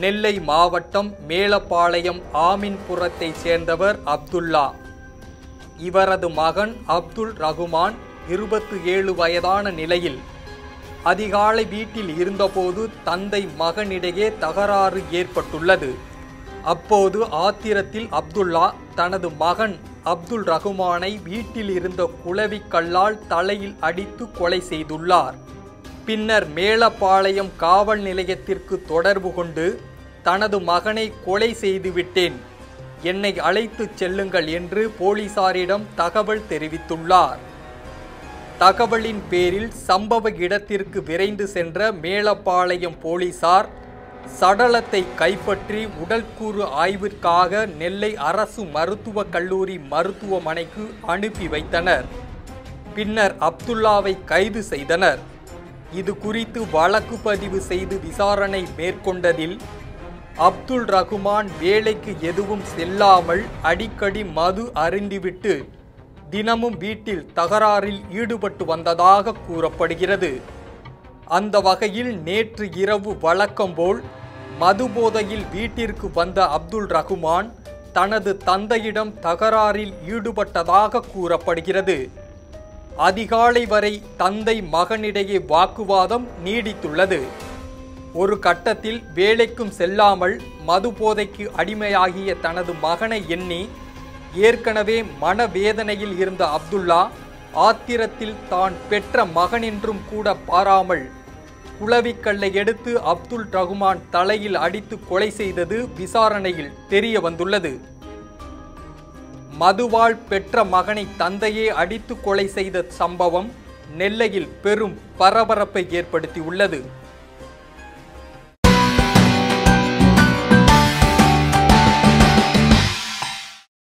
நெல்லை மாவட்டம் மேலப்பாளையம் ஆமின்புரத்தைச் சேர்ந்தவர் அப்துல்லா இவரது மகன் அப்துல் ரகுமான் இருபத்து ஏழு வயதான நிலையில் அதிகாலை வீட்டில் இருந்தபோது தந்தை மகனிடையே தகராறு ஏற்பட்டுள்ளது அப்போது ஆத்திரத்தில் அப்துல்லா தனது மகன் அப்துல் ரகுமானை வீட்டில் இருந்த குளவிக் கல்லால் தலையில் அடித்து கொலை செய்துள்ளார் பின்னர் மேலப்பாளையம் காவல் நிலையத்திற்கு தொடர்பு கொண்டு தனது மகனை கொலை செய்துவிட்டேன் என்னை அழைத்துச் செல்லுங்கள் என்று போலீசாரிடம் தகவல் தெரிவித்துள்ளார் தகவலின் பேரில் சம்பவ இடத்திற்கு விரைந்து சென்ற மேலப்பாளையம் போலீசார் சடலத்தை கைப்பற்றி உடல்கூறு ஆய்விற்காக நெல்லை அரசு மருத்துவக் கல்லூரி மருத்துவமனைக்கு அனுப்பி வைத்தனர் பின்னர் அப்துல்லாவை கைது செய்தனர் இது குறித்து வழக்கு பதிவு செய்து விசாரணை மேற்கொண்டதில் அப்துல் ரகுமான் வேலைக்கு எதுவும் செல்லாமல் அடிக்கடி மது அருந்திவிட்டு தினமும் வீட்டில் தகராறில் ஈடுபட்டு வந்ததாக கூறப்படுகிறது அந்த வகையில் நேற்று இரவு வழக்கம் போல் மது போதையில் வீட்டிற்கு வந்த அப்துல் ரகுமான் தனது தந்தையிடம் தகராறில் ஈடுபட்டதாக கூறப்படுகிறது அதிகாலை வரை தந்தை மகனிடையே வாக்குவாதம் நீடித்துள்ளது ஒரு கட்டத்தில் வேலைக்கும் செல்லாமல் மது போதைக்கு அடிமையாகிய தனது மகனை எண்ணி ஏற்கனவே மனவேதனையில் இருந்த அப்துல்லா ஆத்திரத்தில் தான் பெற்ற மகனென்றும் கூட பாராமல் குளவிக்கல்லை எடுத்து அப்துல் ரகுமான் தலையில் அடித்து கொலை செய்தது விசாரணையில் தெரிய வந்துள்ளது மதுவால் பெற்ற மகனை தந்தையே அடித்து கொலை செய்த சம்பவம் நெல்லையில் பெரும் பரபரப்பை ஏற்படுத்தியுள்ளது